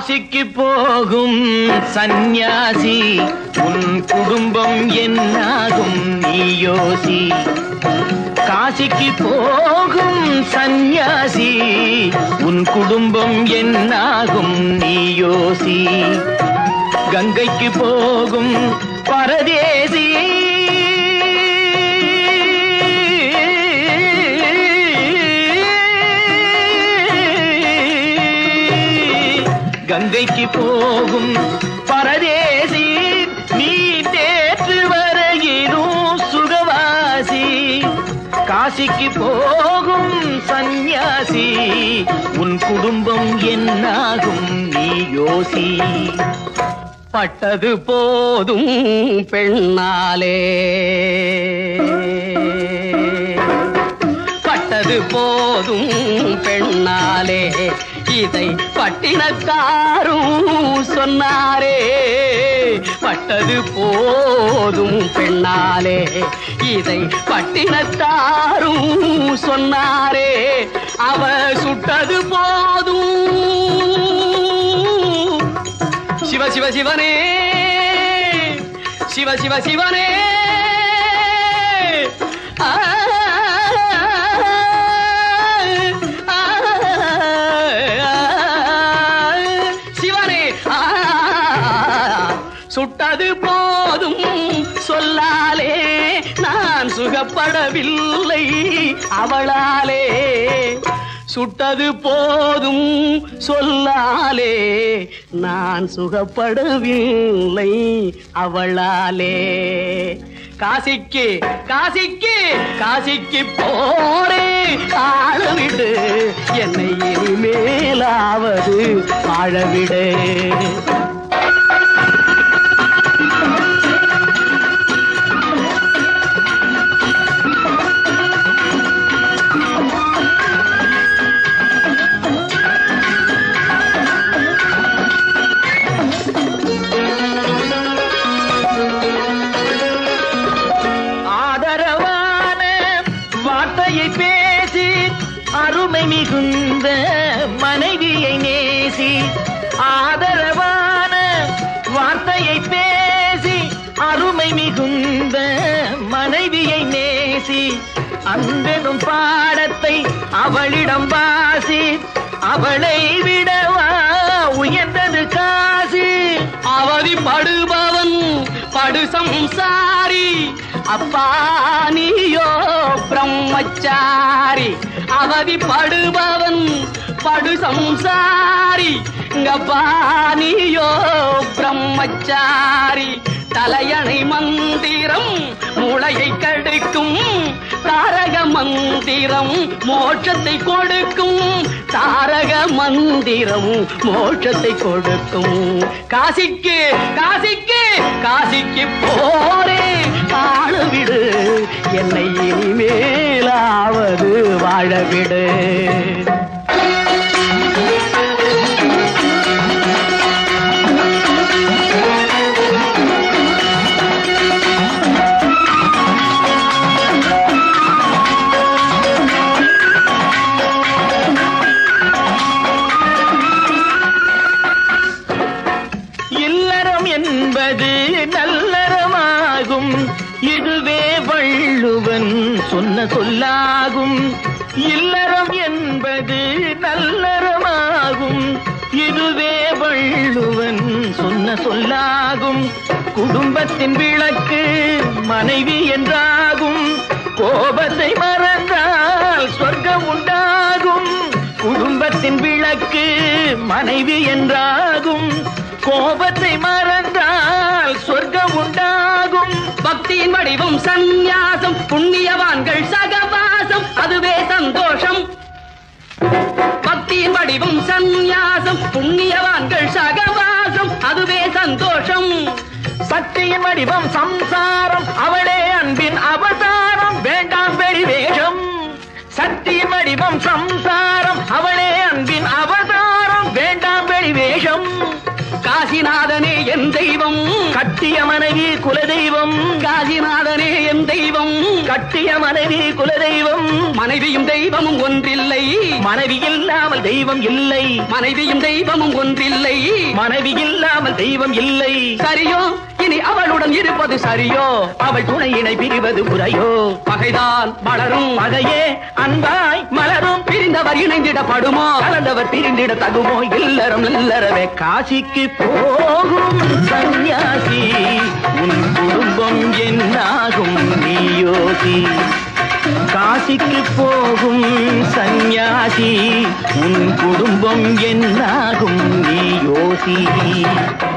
காசிக்கு போகும் சந்நியாசி உன் குடும்பம் என்னாகும் நீ யோசி காசிக்கு போகும் சந்நியாசி உன் குடும்பம் என்னாகும் நீ யோசி கங்கைக்கு போகும் பரதேசி கங்கைக்கு போகும் பரதேசி நீ நேற்று வரையிலும் சுகவாசி காசிக்கு போகும் சந்நியாசி உன் குடும்பம் என்னாகும் நீ யோசி பட்டது போதும் பெண்ணாலே பட்டது போதும் பெண்ணாலே இதை பட்டினத்தாரும் சொன்னாரே பட்டது போதும் பெண்ணாலே இதை பட்டினத்தாரும் சொன்னாரே அவ சுட்டது போதும் சிவ சிவ சிவனே சிவ சிவ சிவனே ஆ, ஆ, சிவனே ஆ, சுட்டது போதும் சொல்லாலே நான் சுகப்படவில்லை அவளாலே சுட்டது போதும் சொல்லாலே நான் சுகப்படவில்லை அவளாலே காசிக்கு காசிக்கு காசிக்கு போரே ஆழவிடு என்னை இனிமேலாவது வாழவிடு ஆதரவான வார்த்தையை பேசி அருமை மிகுந்த மனைவியை நேசி ஆதரவான வார்த்தையை பேசி அருமை மிகுந்த மனைவியை நேசி அன்பெனும் பாடத்தை அவளிடம் வாசி அவளை விடவா உயர்ந்தது காசி அவதிப்படுபவன் படு சம்சாரி அப்பா நீயோ பிரம்மச்சாரி அவதிப்படுபவன் படு சம்சாரி அப்பா நீயோ பிரம்மச்சாரி தலையணை மந்திரம் மூளையை கடுக்கும் தாரக மந்திரம் மோட்சத்தை கொடுக்கும் தாரக மந்திரம் மோட்சத்தை கொடுக்கும் காசிக்கு காசிக்கு காசிக்கு போரே காணவிடு என்னை இனிமேலாவது வாழவிடு இல்லறம் என்பது நல்லறமாகும் இதுவே வள்ளுவன் சொன்ன சொல்லாகும் இல்லறம் என்பது நல்லறமாகும் இதுவே வள்ளுவன் சொன்ன சொல்லாகும் குடும்பத்தின் விளக்கு மனைவி என்றாகும் கோபத்தை மறந்தால் சொர்க்கம் உண்டாகும் குடும்பத்தின் விளக்கு மனைவி என்றாகும் கோபத்தை மறந்தால் சொர்க்கம் உண்டாகும் பக்தியின் வடிவம் சந்நியாசம் புண்ணியவான்கள் சகவாசம் அதுவே சந்தோஷம் பக்தியின் வடிவம் சந்நியாசம் புண்ணியவான்கள் சகவாசம் அதுவே சந்தோஷம் சக்தியின் வடிவம் சம்சாரம் அவளே அன்பின் அவதாரம் வேண்டாம் வெளிவேஷம் சக்தியின் வடிவம் சம்சாரம் அவளே அன்பின் அவதாரம் வேண்டாம் வெளிவேஷம் காசிநாதனே என் தெய்வம் கட்டிய மனைவி குலதெய்வம் காசிநாதனே என் தெய்வம் கட்டிய மனைவி குலதெய்வம் மனைவியும் தெய்வமும் ஒன்றில்லை மனைவி இல்லாமல் தெய்வம் இல்லை மனைவியும் தெய்வமும் ஒன்றில்லை மனைவி இல்லாமல் தெய்வம் இல்லை சரியோ இனி அவளுடன் இருப்பது சரியோ அவள் துணையினை பிரிவது முறையோ பகைதான் வளரும் பகையே அன்பாய் மலரும் பிரிந்தவர் இணைந்திடப்படுமோ கலந்தவர் பிரிந்திட தகுமோ இல்லறம் இல்லறவே காசிக்கு போகும் சந்நியாசி உன் குடும்பம் என்னாகும் நீ யோசி காசிக்கு போகும் சந்நியாசி உன் குடும்பம் என்னாகும் நீ யோசி